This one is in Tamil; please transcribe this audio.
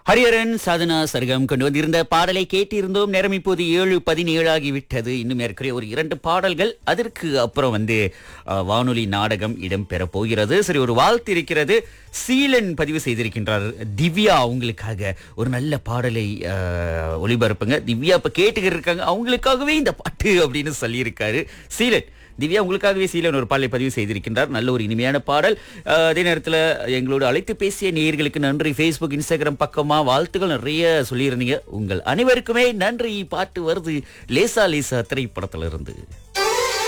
ஹரிஹரன் சாதனா சர்க்கம் கொண்டு வந்திருந்த பாடலை கேட்டிருந்தோம் நேரம் இப்போது ஏழு பதினேழு ஆகிவிட்டது இன்னும் ஏற்கனவே ஒரு இரண்டு பாடல்கள் அதற்கு அப்புறம் வந்து அஹ், வானொலி நாடகம் இடம்பெற போகிறது சரி ஒரு வாழ்த்து இருக்கிறது சீலன் பதிவு செய்திருக்கின்றார் திவ்யா அவங்களுக்காக ஒரு நல்ல பாடலை அஹ், ஒளிபரப்புங்க திவ்யா இப்ப கேட்டுக்கிட்டு இருக்காங்க அவங்களுக்காகவே இந்த பாட்டு அப்படின்னு சொல்லியிருக்காரு சீலன் திவ்யா உங்களுக்காகவே சீலன் ஒரு பாடலை பதிவு செய்திருக்கின்றார் நல்ல ஒரு இனிமையான பாடல் அஹ், அதே நேரத்தில் எங்களோடு அழைத்து பேசிய நேயர்களுக்கு நன்றி ஃபேஸ்புக் இன்ஸ்டாகிராம் பக்கமா வாழ்த்துக்கள் நிறைய சொல்லியிருந்தீங்க உங்கள் அனைவருக்குமே நன்றி பாட்டு வருது லேசா லேசா திரைப்படத்துல இருந்து